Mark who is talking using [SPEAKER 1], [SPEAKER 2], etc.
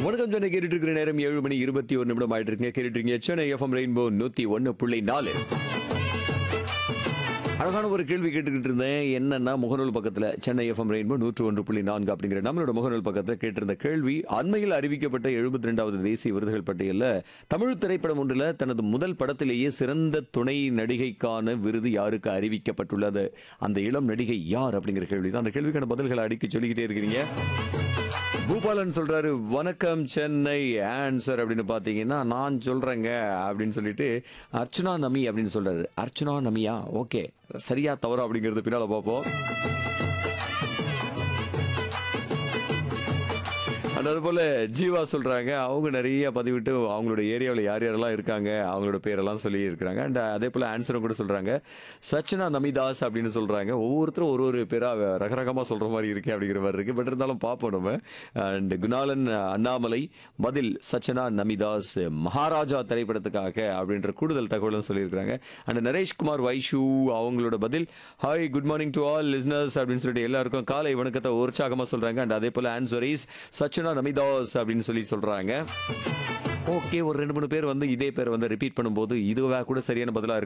[SPEAKER 1] வணக்கம் சென்னை கேட்டுட்டு இருக்கிற நேரம் ஏழு மணி இருபத்தி ஒரு நிமிடம் ஆயிட்டு இருக்குங்க கேட்டுட்டு இருக்கீங்க சென்னை எஃப்எம் ரெயின்போ நூத்தி ஒன்னு புள்ளி நாலு அழகான ஒரு கேள்வி கேட்டுக்கிட்டு இருந்தேன் என்னன்னா முகநூல் பக்கத்துல சென்னை எஃப்எம் ரெயின்போ நூற்று ஒன்று புள்ளி நான்கு அப்படிங்கிற நம்மளோட முகநூல் பக்கத்துல கேட்டிருந்த கேள்வி அண்மையில் அறிவிக்கப்பட்ட எழுபத்தி ரெண்டாவது தேசிய விருதுகள் பட்டியலில் தமிழ் திரைப்படம் ஒன்றில் தனது முதல் படத்திலேயே சிறந்த துணை நடிகைக்கான விருது யாருக்கு அறிவிக்கப்பட்டுள்ளது அந்த இளம் நடிகை யார் அப்படிங்கிற கேள்வி தான் அந்த கேள்விக்கான பதில்களை அடிக்க சொல்லிக்கிட்டே இருக்கிறீங்க பூபாலன் சொல்றாரு வணக்கம் சென்னை ஆன்சர் அப்படின்னு பாத்தீங்கன்னா நான் சொல்றேங்க அப்படின்னு சொல்லிட்டு அர்ச்சனா நமி அப்படின்னு சொல்றாரு அர்ச்சனா நமியா ஓகே சரியா தவறா அப்படிங்கறது பின்னால பார்ப்போம் And அது போல ஜீவா சொல்றாங்க அவங்க நிறைய பதிவிட்டு அவங்களோட ஏரியாவில் யார் யாரெல்லாம் இருக்காங்க அவங்களோட பேரெல்லாம் சொல்லி இருக்கிறாங்க அண்ட் அதே போல ஆன்சரும் கூட சொல்றாங்க சச்சனா நமிதாஸ் அப்படின்னு சொல்றாங்க ஒவ்வொருத்தரும் ஒரு ஒரு பேரா ரகரகமா சொல்ற மாதிரி இருக்கு அப்படிங்கிற மாதிரி இருக்கு பட் இருந்தாலும் பார்ப்போம் நம்ம அண்ட் குணாலன் அண்ணாமலை பதில் சச்சனா நமிதாஸ் மகாராஜா திரைப்படத்துக்காக அப்படின்ற கூடுதல் தகவலும் சொல்லியிருக்காங்க அண்ட் நரேஷ்குமார் வைஷு அவங்களோட பதில் hi good morning to all listeners அப்படின்னு சொல்லிட்டு எல்லாருக்கும் காலை வணக்கத்தை உற்சாகமா சொல்றாங்க அண்ட் அதே போல ஆன்சரிஸ் சச்சனா நமிதாஸ் அப்படின்னு சொல்லி சொல்றாங்க ஓகே ஒரு ரெண்டு மூணு பேர் வந்து இதே பேர் வந்து ரிப்பீட் பண்ணும்போது இதுவா கூட சரியான பதிலா இருக்கு